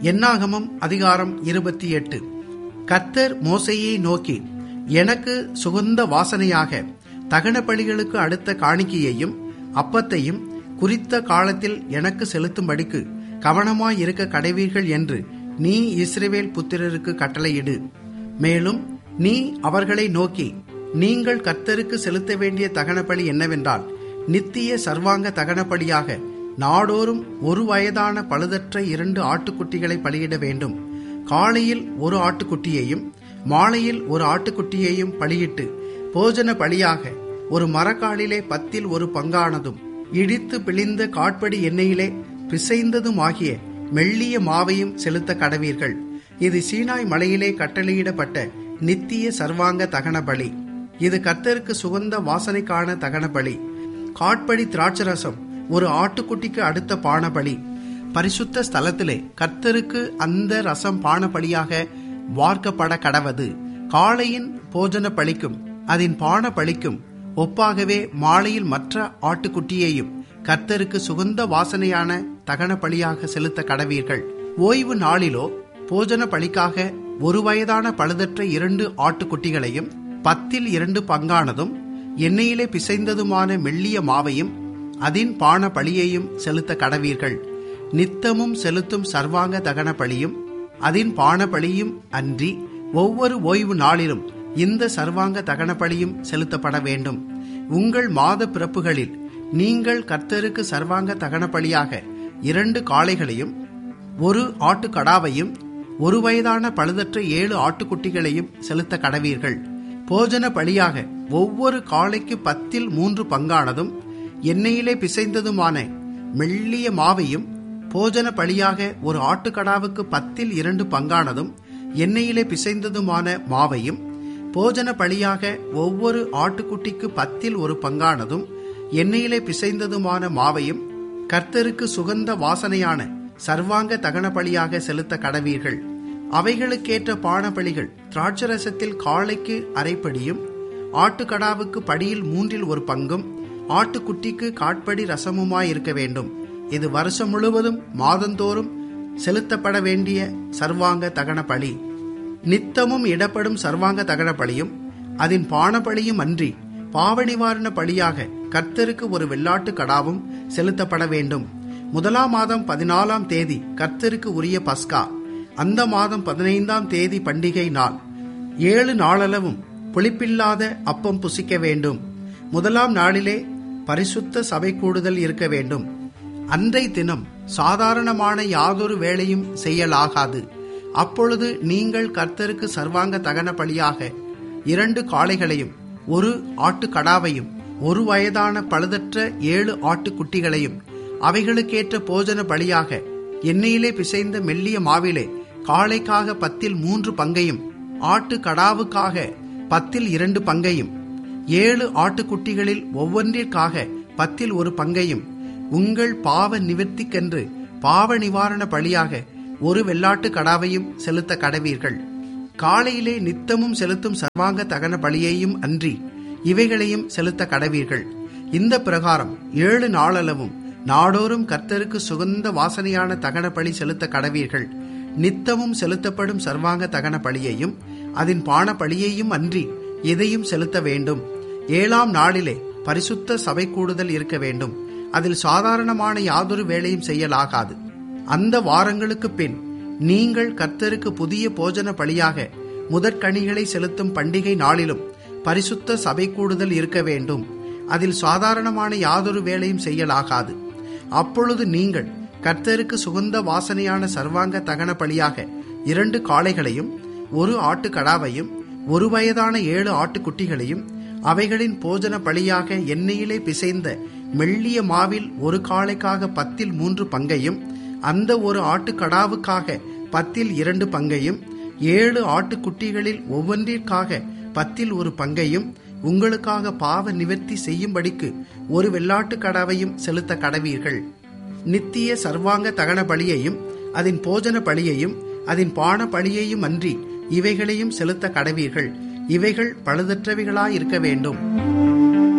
என்னாகமம் அதிகாரம் இருபத்தி எட்டு கர்த்தர் மோசையை நோக்கி எனக்கு சுகந்த வாசனையாக தகன பலிகளுக்கு அடுத்த காணிக்கையையும் அப்பத்தையும் குறித்த காலத்தில் எனக்கு செலுத்தும்படிக்கு கவனமாயிருக்க கடைவீர்கள் என்று நீ இஸ்ரவேல் புத்திரருக்கு கட்டளையிடு மேலும் நீ அவர்களை நோக்கி நீங்கள் கர்த்தருக்கு செலுத்த வேண்டிய தகனபலி என்னவென்றால் நித்திய சர்வாங்க தகனபலியாக நாடோறும் ஒரு வயதான பழுதற்ற இரண்டு ஆட்டுக்குட்டிகளை பலியிட வேண்டும் காலையில் ஒரு ஆட்டுக்குட்டியையும் மாலையில் ஒரு ஆட்டுக்குட்டியையும் பலியிட்டு போஜன பலியாக ஒரு மரக்காலிலே பத்தில் ஒரு பங்கானதும் இடித்து பிழிந்த காட்படி எண்ணெயிலே பிசைந்ததுமாகிய மெல்லிய மாவையும் செலுத்த கடவீர்கள் இது சீனாய் மலையிலே கட்டளையிடப்பட்ட நித்திய சர்வாங்க தகன பலி இது கர்த்தருக்கு சுகந்த வாசனைக்கான தகன பலி காட்படி திராட்சரசம் ஒரு ஆட்டுக்குட்டிக்கு அடுத்த பானபலி பரிசுத்த ஸ்தலத்திலே கர்த்தருக்கு அந்த ரசம் பானபலியாக வார்க்கப்பட கடவது காளையின் போஜன பலிக்கும் அதன் பான பலிக்கும் ஒப்பாகவே மாலையில் மற்ற ஆட்டுக்குட்டியையும் கர்த்தருக்கு சுகந்த வாசனையான தகன பலியாக செலுத்த கடவீர்கள் ஓய்வு நாளிலோ போஜன பலிக்காக ஒரு வயதான பழுதற்ற இரண்டு ஆட்டுக்குட்டிகளையும் பத்தில் இரண்டு பங்கானதும் எண்ணெயிலே பிசைந்ததுமான மெல்லிய மாவையும் அதின் பான பலியையும் செலுத்த கடவீர்கள் நித்தமும் செலுத்தும் சர்வாங்க தகன பலியும் அதின் பான பலியும் அன்றி ஒவ்வொரு ஓய்வு நாளிலும் இந்த சர்வாங்க தகன பலியும் செலுத்தப்பட வேண்டும் உங்கள் மாத பிறப்புகளில் நீங்கள் கர்த்தருக்கு சர்வாங்க தகன பலியாக இரண்டு காளைகளையும் ஒரு ஆட்டுக்கடாவையும் ஒரு வயதான பழுதற்ற ஏழு ஆட்டுக்குட்டிகளையும் செலுத்த கடவீர்கள் போஜன பலியாக ஒவ்வொரு காளைக்கு பத்தில் மூன்று பங்கானதும் எண்ணெயிலே பிசைந்ததுமான மெல்லிய மாவையும் போஜன பலியாக ஒரு ஆட்டுக்கடாவுக்கு பத்தில் இரண்டு பங்கானதும் எண்ணெயிலே பிசைந்ததுமான மாவையும் போஜன பலியாக ஒவ்வொரு ஆட்டுக்குட்டிக்கு பத்தில் ஒரு பங்கானதும் எண்ணெயிலே பிசைந்ததுமான மாவையும் கர்த்தருக்கு சுகந்த வாசனையான சர்வாங்க தகன பலியாக செலுத்த கடவீர்கள் அவைகளுக்கேற்ற பானபலிகள் திராட்சரசத்தில் காளைக்கு அரைப்படியும் ஆட்டுக்கடாவுக்கு படியில் மூன்றில் ஒரு பங்கும் ஆட்டுக்குட்டிக்கு காட்படி ரசமுமாயிருக்க வேண்டும் இது வருஷம் முழுவதும் மாதந்தோறும் செலுத்தப்பட வேண்டிய சர்வாங்க தகன பலி நித்தமும் இடப்படும் சர்வாங்க தகன பலியும் அதன் பானபலியும் அன்றி பாவநிவாரண பலியாக கர்த்தருக்கு ஒரு வெள்ளாட்டு கடாவும் செலுத்தப்பட வேண்டும் முதலாம் மாதம் பதினாலாம் தேதி கர்த்தருக்கு உரிய பஸ்கா அந்த மாதம் பதினைந்தாம் தேதி பண்டிகை நாள் ஏழு நாளளவும் புளிப்பில்லாத அப்பம் புசிக்க வேண்டும் முதலாம் நாளிலே பரிசுத்த சபை கூடுதல் இருக்க வேண்டும் அன்றை தினம் சாதாரணமான யாதொரு வேலையும் செய்யலாகாது அப்பொழுது நீங்கள் கர்த்தருக்கு சர்வாங்க தகன பலியாக இரண்டு காளைகளையும் ஒரு ஆட்டுக்கடாவையும் ஒரு வயதான பழுதற்ற ஏழு ஆட்டுக்குட்டிகளையும் அவைகளுக்கேற்ற போஜன பலியாக எண்ணெயிலே பிசைந்த மெல்லிய மாவிலே காளைக்காக பத்தில் மூன்று பங்கையும் ஆட்டு கடாவுக்காக பத்தில் இரண்டு பங்கையும் ஏழு ஆட்டுக்குட்டிகளில் ஒவ்வொன்றிற்காக பத்தில் ஒரு பங்கையும் உங்கள் பாவ நிவர்த்திக்கென்று பாவ நிவாரண பலியாக ஒரு வெள்ளாட்டு கடாவையும் செலுத்த கடவீர்கள் காலையிலே நித்தமும் செலுத்தும் சர்வாங்க தகன பலியையும் அன்றி இவைகளையும் செலுத்த கடவீர்கள் இந்த பிரகாரம் ஏழு நாளளவும் நாடோறும் கர்த்தருக்கு சுகந்த வாசனையான தகன பலி செலுத்த கடவீர்கள் நித்தமும் செலுத்தப்படும் சர்வாங்க தகன பலியையும் அதன் பான பலியையும் அன்றி இதையும் செலுத்த வேண்டும் ஏழாம் நாளிலே பரிசுத்த சபை கூடுதல் இருக்க வேண்டும் அதில் சாதாரணமான யாதொரு வேலையும் செய்யலாகாது அந்த வாரங்களுக்கு பின் நீங்கள் கர்த்தருக்கு புதிய போஜன பலியாக முதற்கனிகளை செலுத்தும் பண்டிகை நாளிலும் பரிசுத்த சபை கூடுதல் இருக்க வேண்டும் அதில் சாதாரணமான யாதொரு வேலையும் செய்யலாகாது அப்பொழுது நீங்கள் கர்த்தருக்கு சுகந்த வாசனையான சர்வாங்க தகன பலியாக இரண்டு காளைகளையும் ஒரு ஆட்டுக்கடாவையும் ஒரு வயதான ஏழு ஆட்டுக்குட்டிகளையும் அவைகளின் போஜன பலியாக எண்ணெயிலே பிசைந்த மெல்லிய மாவில் ஒரு காளைக்காக பத்தில் மூன்று பங்கையும் அந்த ஒரு ஆட்டுக்கடாவுக்காக பத்தில் இரண்டு பங்கையும் ஏழு ஆட்டுக்குட்டிகளில் ஒவ்வொன்றிற்காக பத்தில் ஒரு பங்கையும் உங்களுக்காக பாவ நிவர்த்தி செய்யும்படிக்கு ஒரு வெள்ளாட்டு கடாவையும் செலுத்த கடவீர்கள் நித்திய சர்வாங்க தகன பலியையும் அதன் போஜன பலியையும் அதன் பான பலியையும் அன்றி இவைகளையும் செலுத்த கடவீர்கள் இவைகள் பழுதற்றவைகளாயிருக்க வேண்டும்